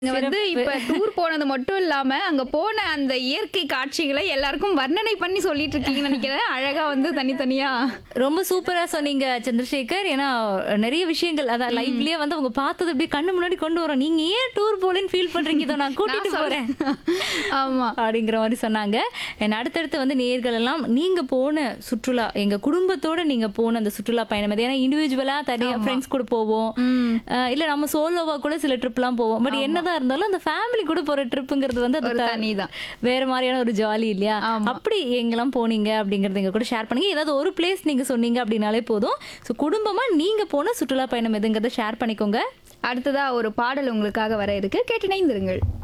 இங்க வந்து இப்ப டூர் போனது மட்டும் இல்லாம அங்க போன அந்த இயற்கை காட்சிகளை எல்லாருக்கும் வர்ணனை பண்ணி சொல்லிட்டு இருக்கீங்கன்னு நினைக்கிறேன் அழகா வந்து தனித்தனியா ரொம்ப சூப்பரா சொன்னீங்க சந்திரசேகர் ஏன்னா நிறைய விஷயங்கள் அதான் லைவ்லயே வந்து அவங்க பார்த்தது அப்படியே கண்ணு முன்னாடி கொண்டு வரோம் நீங்க ஏன் டூர் போலன்னு ஃபீல் பண்றீங்க இதோ நான் கூட்டிட்டு போறேன் ஆமா அப்படிங்கிற மாதிரி சொன்னாங்க And அடுத்தடுத்து வந்து நேர்கள் எல்லாம் நீங்க போன சுற்றுலா எங்க குடும்பத்தோட நீங்க போன அந்த சுற்றுலா பயணம் அது ஏன்னா இண்டிவிஜுவலா தனியா ஃப்ரெண்ட்ஸ் கூட போவோம் அஹ் இல்ல நம்ம சோலோவா கூட சில ட்ரிப்லாம் போவோம் பட் என்னதான் இருந்தாலும் அந்த ஃபேமிலி கூட போற ட்ரிப்புங்கிறது வந்து அது ஒரு த- தனிதான். வேற மாதிரியான ஒரு ஜாலி இல்லையா அப்படி எங்கெல்லாம் போனீங்க அப்படிங்கறது எங்க கூட ஷேர் பண்ணுங்க ஏதாவது ஒரு பிளேஸ் நீங்க சொன்னீங்க அப்படின்னாலே போதும் ஸோ குடும்பமா நீங்க போன சுற்றுலா பயணம் எதுங்கிறத ஷேர் பண்ணிக்கோங்க அடுத்ததா ஒரு பாடல் உங்களுக்காக வர இருக்கு கேட்டு இணைந்திருங்கள்